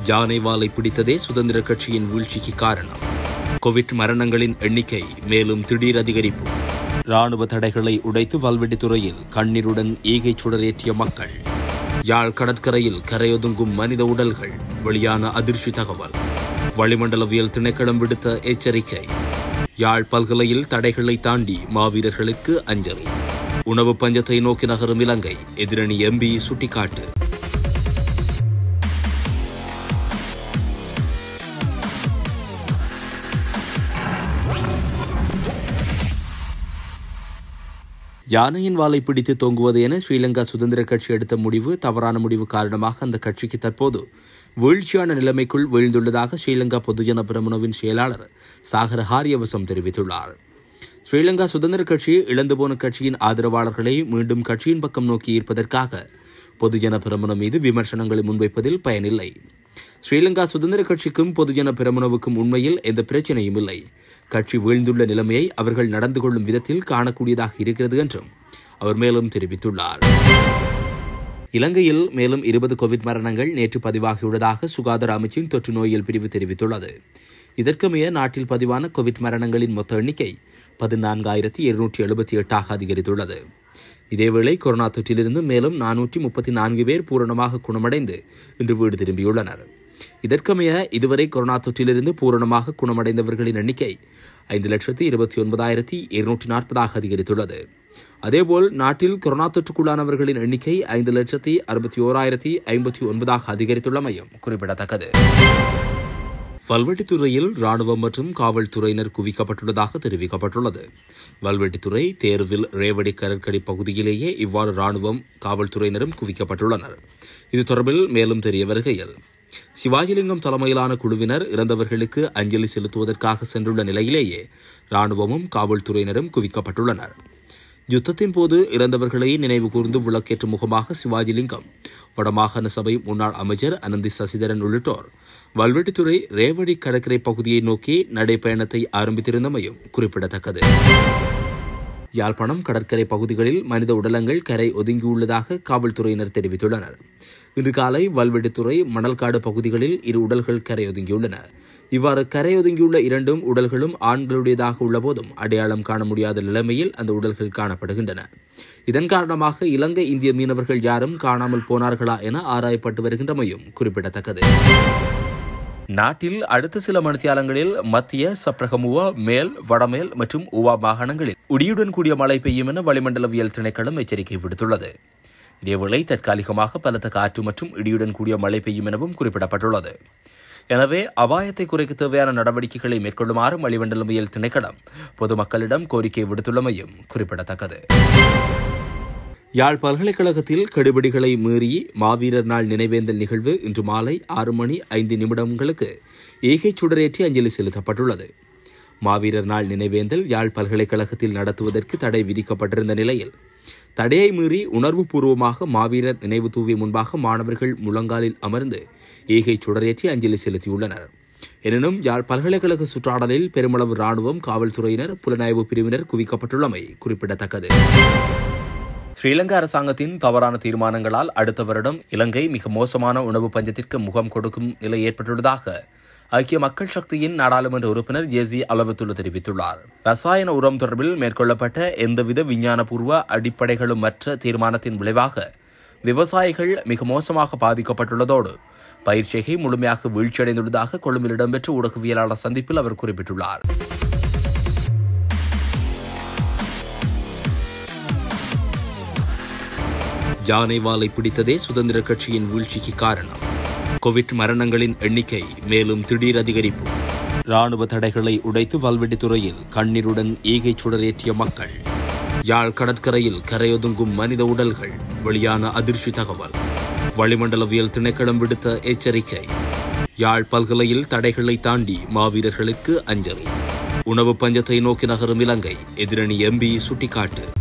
யானை வாலை பிடித்ததே சுதந்திர கட்சியின் வீழ்ச்சிக்கு காரணம் கோவிட் மரணங்களின் எண்ணிக்கை மேலும் திடீர் அதிகரிப்பு ராணுவ தடைகளை உடைத்து வல்வெட்டித்துறையில் கண்ணீருடன் ஈகை சுடரேற்றிய மக்கள் யாழ் கடற்கரையில் கரையொதுங்கும் மனித உடல்கள் வெளியான அதிர்ச்சி தகவல் வளிமண்டலவியல் திணைக்களம் விடுத்த எச்சரிக்கை யாழ் பல்கலையில் தடைகளை தாண்டி மாவீரர்களுக்கு அஞ்சலி உணவு பஞ்சத்தை நோக்கி நகரும் இலங்கை எதிரணி எம்பி சுட்டிக்காட்டு யானையின் வாலை பிடித்து தொங்குவது என ஸ்ரீலங்கா சுதந்திர கட்சி எடுத்த முடிவு தவறான முடிவு காரணமாக அந்த கட்சிக்கு தற்போது வீழ்ச்சியான நிலைமைக்குள் வீழ்ந்துள்ளதாக ஸ்ரீலங்கா பொதுஜன பிரமுனவின் செயலாளர் சாகர ஹாரியவசம் தெரிவித்துள்ளார் ஸ்ரீலங்கா சுதந்திர கட்சி இழந்து போன கட்சியின் ஆதரவாளர்களை மீண்டும் கட்சியின் பக்கம் நோக்கி ஈர்ப்பதற்காக பொதுஜன பிரமுனம் மீது விமர்சனங்களை முன்வைப்பதில் பயனில்லை ஸ்ரீலங்கா சுதந்திர கட்சிக்கும் பொதுஜன பிரமுனவுக்கும் உண்மையில் எந்த பிரச்சனையும் இல்லை கட்சி வீழ்ந்துள்ள நிலைமையை அவர்கள் நடந்து கொள்ளும் விதத்தில் காணக்கூடியதாக இருக்கிறது என்றும் அவர் மேலும் தெரிவித்துள்ளார் இலங்கையில் மேலும் இருபது கோவிட் மரணங்கள் நேற்று பதிவாகியுள்ளதாக சுகாதார அமைச்சின் தொற்று நோயியல் பிரிவு தெரிவித்துள்ளது இதற்கமைய நாட்டில் பதிவான கோவிட் மரணங்களின் மொத்த எண்ணிக்கை பதினான்காயிரத்தி இருநூற்றி எழுபத்தி எட்டாக அதிகரித்துள்ளது இதேவேளை கொரோனா தொற்றிலிருந்து மேலும் நானூற்றி முப்பத்தி நான்கு பேர் பூரணமாக குணமடைந்து இன்று வீடு திரும்பியுள்ளனர் இதற்கமைய இதுவரை கொரோனா தொற்றிலிருந்து பூரணமாக குணமடைந்தவர்களின் எண்ணிக்கை ஐந்து லட்சத்து இருபத்தி ஒன்பதாயிரத்தி இருநூற்றி நாற்பதாக அதிகரித்துள்ளது அதேபோல் நாட்டில் கொரோனா தொற்றுக்குள்ளானவர்களின் எண்ணிக்கை ஐந்து லட்சத்தி அறுபத்தி ஓராயிரத்தி ஐம்பத்தி ஒன்பதாக அதிகரித்துள்ளமையும் குறிப்பிடத்தக்கது வல்வெட்டித்துறையில் ராணுவம் மற்றும் காவல்துறையினர் குவிக்கப்பட்டுள்ளதாக தெரிவிக்கப்பட்டுள்ளது வல்வெட்டித்துறை தேர்வில் ரேவடி கடற்கரை பகுதியிலேயே இவ்வாறு ராணுவம் காவல்துறையினரும் குவிக்கப்பட்டுள்ளனர் இது தொடர்பில் மேலும் தெரிய வருகையில் சிவாஜிலிங்கம் தலைமையிலான குழுவினர் இறந்தவர்களுக்கு அஞ்சலி செலுத்துவதற்காக சென்றுள்ள நிலையிலேயே ராணுவமும் காவல்துறையினரும் குவிக்கப்பட்டுள்ளனர் யுத்தத்தின் போது இறந்தவர்களை நினைவு கூர்ந்து விளக்கேற்றும் முகமாக சிவாஜிலிங்கம் வடமாகாண சபை முன்னாள் அமைச்சர் அனந்தி சசிதரன் உள்ளிட்டோர் வல்வெட்டித்துறை ரேவடி கடற்கரை பகுதியை நோக்கி நடைப்பயணத்தை ஆரம்பித்திருந்தமையும் குறிப்பிடத்தக்கது யாழ்ப்பாணம் கடற்கரை பகுதிகளில் மனித உடலங்கள் கரை ஒதுங்கியுள்ளதாக காவல்துறையினர் தெரிவித்துள்ளனர் இன்று காலை வல்வெட்டித்துறை மணல்காடு பகுதிகளில் இரு உடல்கள் கரை ஒதுங்கியுள்ளன இவ்வாறு கரை ஒதுங்கியுள்ள இரண்டும் உடல்களும் ஆண்களுடையதாக உள்ள போதும் அடையாளம் காண முடியாத நிலைமையில் அந்த உடல்கள் காணப்படுகின்றன இதன் காரணமாக இலங்கை இந்திய மீனவர்கள் யாரும் காணாமல் போனார்களா என ஆராயப்பட்டு வருகின்றமையும் குறிப்பிடத்தக்கது நாட்டில் அடுத்த சில மணித்தியாலங்களில் மத்திய சப்ரகமுவா மேல் வடமேல் மற்றும் உவா மாகாணங்களில் உடியுடன் கூடிய மழை பெய்யும் என வளிமண்டலவியல் திணைக்களம் எச்சரிக்கை விடுத்துள்ளது இதேவேளை தற்காலிகமாக பலத்த காற்று மற்றும் இடியுடன் கூடிய மழை பெய்யும் எனவும் குறிப்பிடப்பட்டுள்ளது எனவே அபாயத்தை குறைக்க தேவையான நடவடிக்கைகளை மேற்கொள்ளுமாறு வளிமண்டலவியல் திணைக்களம் பொதுமக்களிடம் கோரிக்கை விடுத்துள்ளமையும் குறிப்பிடத்தக்கது யாழ் பல்கலைக்கழகத்தில் கெடுபிடிகளை மீறி மாவீரர் நாள் நினைவேந்தல் நிகழ்வு இன்று மாலை ஆறு மணி ஐந்து நிமிடங்களுக்கு ஏகை சுடரேற்றி அஞ்சலி செலுத்தப்பட்டுள்ளது மாவீரர் நாள் நினைவேந்தல் யாழ் பல்கலைக்கழகத்தில் நடத்துவதற்கு தடை விதிக்கப்பட்டிருந்த நிலையில் தடையை மீறி உணர்வுபூர்வமாக மாவீரர் நினைவு தூவி முன்பாக மாணவர்கள் முழங்காலில் அமர்ந்து ஏகை சுடரேற்றி அஞ்சலி செலுத்தியுள்ளனர் எனினும் யாழ் பல்கலைக்கழக சுற்றாடலில் பெருமளவு ராணுவம் காவல்துறையினர் புலனாய்வு பிரிவினர் குவிக்கப்பட்டுள்ளமை குறிப்பிடத்தக்கது ஸ்ரீலங்கா அரசாங்கத்தின் தவறான தீர்மானங்களால் அடுத்த வருடம் இலங்கை மிக மோசமான உணவு பஞ்சத்திற்கு முகம் கொடுக்கும் நிலை ஏற்பட்டுள்ளதாக ஐக்கிய மக்கள் சக்தியின் நாடாளுமன்ற உறுப்பினர் ஜேசி அளவத்துள்ள தெரிவித்துள்ளார் ரசாயன உரம் தொடர்பில் மேற்கொள்ளப்பட்ட எந்தவித விஞ்ஞானபூர்வ அடிப்படைகளும் மற்ற தீர்மானத்தின் விளைவாக விவசாயிகள் மிக மோசமாக பாதிக்கப்பட்டுள்ளதோடு பயிர்ச்செய்கை முழுமையாக வீழ்ச்சியடைந்துள்ளதாக கொழும்பில் இடம்பெற்ற ஊடகவியலாளர் சந்திப்பில் அவர் குறிப்பிட்டுள்ளார் யானை வாலை பிடித்ததே சுதந்திர கட்சியின் வீழ்ச்சிக்கு காரணம் கோவிட் மரணங்களின் எண்ணிக்கை மேலும் திடீர் அதிகரிப்பு ராணுவ தடைகளை உடைத்து வல்வெட்டித்துறையில் கண்ணீருடன் ஈகை சுடரேற்றிய மக்கள் யாழ் கடற்கரையில் கரையொதுங்கும் மனித உடல்கள் வெளியான அதிர்ச்சி தகவல் வளிமண்டலவியல் திணைக்களம் விடுத்த எச்சரிக்கை யாழ் பல்கலையில் தடைகளை தாண்டி மாவீரர்களுக்கு அஞ்சலி உணவு பஞ்சத்தை நோக்கி நகரும் இலங்கை எதிரணி எம்பி சுட்டிக்காட்டு